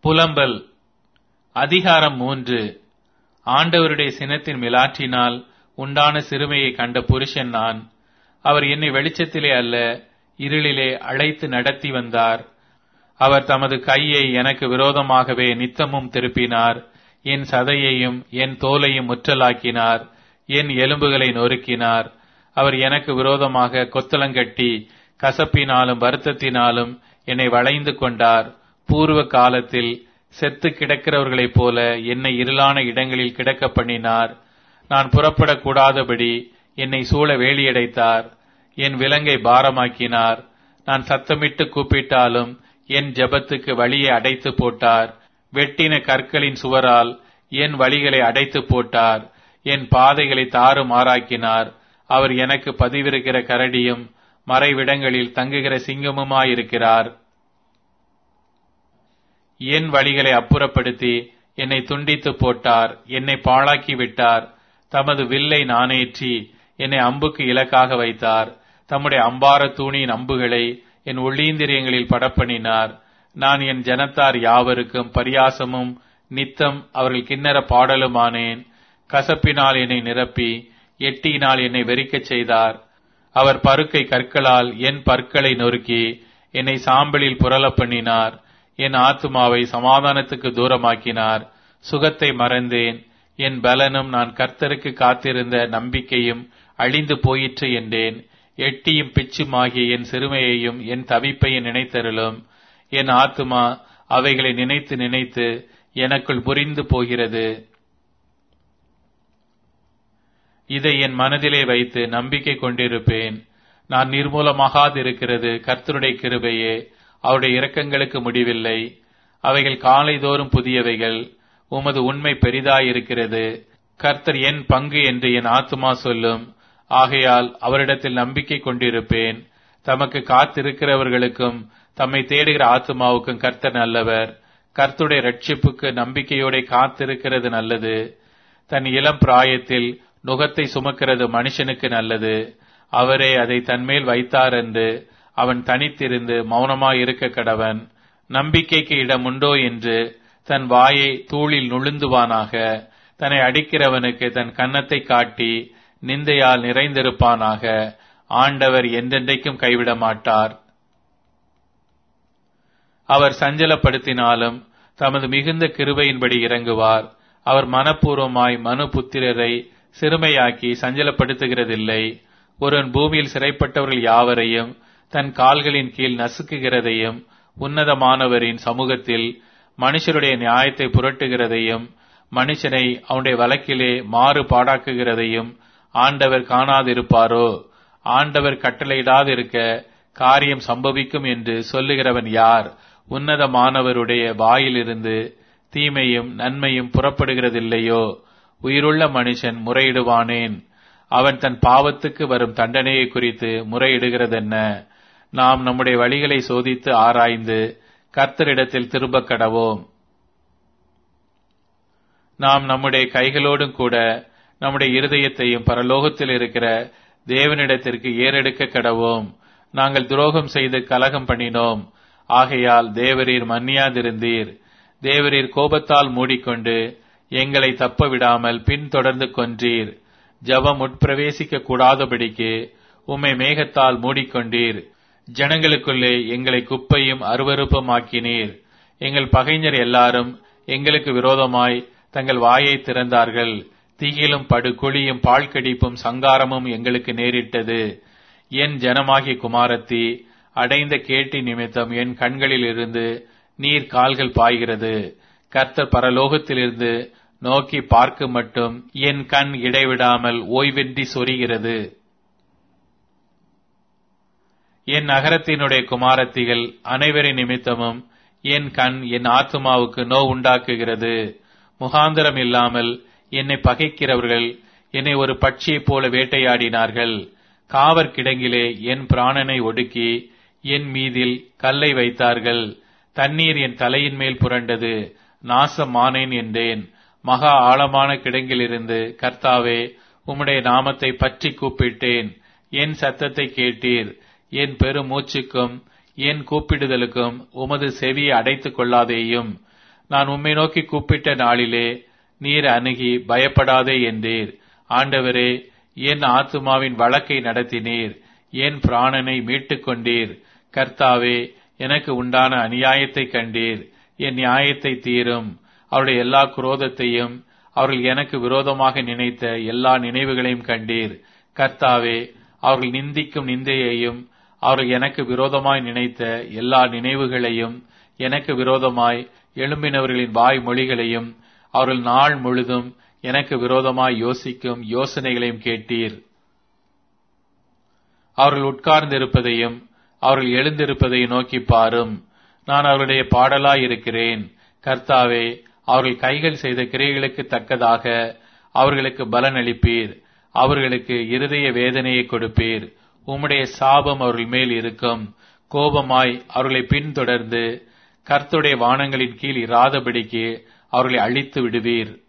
புலம்பல் அதிகாரம் மூன்று ஆண்டவருடைய சினத்தின் மிலாற்றினால் உண்டான சிறுமையை கண்ட புருஷன் நான் அவர் என்னை வெளிச்சத்திலே அல்ல இருளிலே அழைத்து நடத்தி வந்தார் அவர் தமது கையை எனக்கு விரோதமாகவே நித்தமும் திருப்பினார் என் சதையையும் என் தோலையும் முற்றலாக்கினார் என் எலும்புகளை நொறுக்கினார் அவர் எனக்கு விரோதமாக கொத்தளங்கட்டி கசப்பினாலும் வருத்தத்தினாலும் என்னை வளைந்து கொண்டார் பூர்வ காலத்தில் செத்து கிடக்கிறவர்களைப் போல என்னை இருளான இடங்களில் கிடக்க பண்ணினார் நான் புறப்படக்கூடாதபடி என்னை சூழ வேலியடைத்தார் என் விலங்கை பாரமாக்கினார் நான் சத்தமிட்டு கூப்பிட்டாலும் என் ஜெபத்துக்கு வழியை அடைத்து போட்டார் வெட்டின கற்களின் சுவரால் என் வழிகளை அடைத்து போட்டார் என் பாதைகளை தாறுமாறாக்கினார் அவர் எனக்கு பதிவிருக்கிற கரடியும் மறைவிடங்களில் தங்குகிற சிங்கமுமாயிருக்கிறார் என் வழிகளை அப்புறப்படுத்தி என்னை துண்டித்து போட்டார் என்னை பாழாக்கி விட்டார் தமது வில்லை நானேற்றி என்னை அம்புக்கு இலக்காக வைத்தார் தம்முடைய அம்பார தூணியின் அம்புகளை என் உள்ளீந்திரியங்களில் படப்பண்ணினார் நான் என் ஜனத்தார் யாவருக்கும் பரியாசமும் நித்தம் அவர்கள் கிண்ணற பாடலுமானேன் கசப்பினால் என்னை நிரப்பி எட்டியினால் என்னை வெறிக்கச் செய்தார் அவர் பருக்கை கற்களால் என் பற்களை நொறுக்கி என்னை சாம்பலில் புரளப் பண்ணினார் என் ஆத்துமாவை சமாதானத்துக்கு தூரமாக்கினார் சுகத்தை மறந்தேன் என் பலனும் நான் கர்த்தருக்கு காத்திருந்த நம்பிக்கையும் அழிந்து போயிற்று என்றேன் எட்டியும் பிச்சுமாகிய என் சிறுமையையும் என் தவிப்பையும் நினைத்தருளும் என் ஆத்துமா அவைகளை நினைத்து நினைத்து எனக்குள் புரிந்து போகிறது இதை என் மனதிலே வைத்து நம்பிக்கை கொண்டிருப்பேன் நான் நிர்மூலமாகாதிருக்கிறது கர்த்தருடைய கிருபையே அவருடைய இரக்கங்களுக்கு முடிவில்லை அவைகள் காலைதோறும் புதியவைகள் உமது உண்மை பெரிதாயிருக்கிறது கர்த்தர் என் பங்கு என்று என் ஆத்துமா சொல்லும் ஆகையால் அவரிடத்தில் நம்பிக்கை கொண்டிருப்பேன் தமக்கு காத்திருக்கிறவர்களுக்கும் தம்மை தேடுகிற ஆத்துமாவுக்கும் கர்த்தர் நல்லவர் கர்த்துடைய ரட்சிப்புக்கு நம்பிக்கையோட காத்திருக்கிறது நல்லது தன் இளம் பிராயத்தில் நுகத்தை சுமக்கிறது மனுஷனுக்கு நல்லது அவரே அதை தன்மேல் வைத்தார் என்று அவன் தனித்திருந்து மௌனமாயிருக்க கடவன் நம்பிக்கைக்கு இடம் உண்டோ என்று தன் வாயை தூளில் நுழுந்துவானாக தன்னை அடிக்கிறவனுக்கு தன் கன்னத்தை காட்டி நிந்தையால் நிறைந்திருப்பானாக ஆண்டவர் என்றென்றைக்கும் கைவிட மாட்டார் அவர் சஞ்சலப்படுத்தினாலும் தமது மிகுந்த கிருபையின்படி இறங்குவார் அவர் மனப்பூர்வமாய் மனு புத்திரரை சிறுமையாக்கி சஞ்சலப்படுத்துகிறதில்லை ஒருவன் பூமியில் சிறைப்பட்டவர்கள் யாவரையும் தன் கால்களின் கீழ் நசுக்குகிறதையும் உன்னதமானவரின் சமூகத்தில் மனுஷருடைய நியாயத்தை புரட்டுகிறதையும் மனுஷனை அவனுடைய வழக்கிலே மாறு பாடாக்குகிறதையும் ஆண்டவர் காணாதிருப்பாரோ ஆண்டவர் கட்டளையிடாதிருக்க காரியம் சம்பவிக்கும் என்று சொல்லுகிறவன் யார் உன்னதமானவருடைய வாயிலிருந்து தீமையும் நன்மையும் புறப்படுகிறதில்லையோ உயிருள்ள மனுஷன் முறையிடுவானேன் அவன் தன் பாவத்துக்கு வரும் தண்டனையை குறித்து முறையிடுகிறதென்ன நாம் நம்முடைய வழிகளை சோதித்து ஆராய்ந்து கர்த்தரிடத்தில் திரும்பக் கடவோம் நாம் நம்முடைய கைகளோடும் கூட நம்முடைய இருதயத்தையும் பரலோகத்தில் இருக்கிற தேவனிடத்திற்கு ஏறெடுக்க கடவோம் நாங்கள் துரோகம் செய்து கலகம் பண்ணினோம் ஆகையால் தேவரீர் மன்னியாதிருந்தீர் தேவரீர் கோபத்தால் மூடிக்கொண்டு எங்களை தப்ப விடாமல் பின்தொடர்ந்து கொன்றீர் ஜபம் உட்பிரவேசிக்க கூடாதபடிக்கு உம்மை மேகத்தால் மூடிக்கொண்டீர் ஜனங்களுக்குள்ளே எங்களை குப்பையும் அருவருப்பும் ஆக்கினீர் எங்கள் பகைஞர் எல்லாரும் எங்களுக்கு விரோதமாய் தங்கள் வாயை திறந்தார்கள் தீயிலும் படுகுழியும் பாழ்கடிப்பும் சங்காரமும் எங்களுக்கு நேரிட்டது என் ஜனமாகிய குமாரத்தி அடைந்த கேட்டி நிமித்தம் என் கண்களில் இருந்து நீர் கால்கள் பாய்கிறது கர்த்தர் பரலோகத்திலிருந்து நோக்கி பார்க்க மட்டும் என் கண் இடைவிடாமல் ஓய்வின்றி சொரிகிறது என் நகரத்தினுடைய குமாரத்திகள் அனைவரின் நிமித்தமும் என் கண் என் ஆத்துமாவுக்கு நோ உண்டாக்குகிறது முகாந்திரம் இல்லாமல் என்னை பகைக்கிறவர்கள் என்னை ஒரு பட்சியைப் போல வேட்டையாடினார்கள் காவற் கிடங்கிலே என் பிராணனை ஒடுக்கி என் மீதில் கல்லை வைத்தார்கள் தண்ணீர் என் தலையின் மேல் புரண்டது நாசமானேன் என்றேன் மகா ஆழமான கிடங்கிலிருந்து கர்த்தாவே உம்முடைய நாமத்தை பற்றி கூப்பிட்டேன் என் சத்தத்தை கேட்டீர் என் பெரும் மூச்சுக்கும் என் கூப்பிடுதலுக்கும் உமது செவியை அடைத்துக் கொள்ளாதேயும் நான் உம்மை நோக்கி கூப்பிட்ட நாளிலே நீர் அணுகி பயப்படாதே என்றீர் ஆண்டவரே என் ஆத்துமாவின் வழக்கை நடத்தினீர் என் பிராணனை மீட்டுக் கொண்டீர் கர்த்தாவே எனக்கு உண்டான அநியாயத்தை கண்டீர் என் நியாயத்தை தீரும் அவருடைய எல்லா குரோதத்தையும் அவர்கள் எனக்கு விரோதமாக நினைத்த எல்லா நினைவுகளையும் கண்டீர் கர்த்தாவே அவர்கள் நிந்திக்கும் நிந்தையையும் அவர்கள் எனக்கு விரோதமாய் நினைத்த எல்லா நினைவுகளையும் எனக்கு விரோதமாய் எழும்பினவர்களின் வாய் மொழிகளையும் அவர்கள் நாள் முழுதும் எனக்கு விரோதமாய் யோசிக்கும் யோசனைகளையும் கேட்டீர் அவர்கள் உட்கார்ந்திருப்பதையும் அவர்கள் எழுந்திருப்பதையும் நோக்கி பாரும் நான் அவருடைய பாடலாய் இருக்கிறேன் கர்த்தாவே அவர்கள் கைகள் செய்த கிரைகளுக்கு தக்கதாக அவர்களுக்கு பலன் அளிப்பீர் அவர்களுக்கு இருதய வேதனையை கொடுப்பீர் உம்முடைய சாபம் அவர்கள் மேல் இருக்கும் கோபமாய் அவர்களை பின்தொடர்ந்து கர்த்துடைய வானங்களின் கீழ் இராதபடிக்கு அவர்களை அழித்து விடுவீர்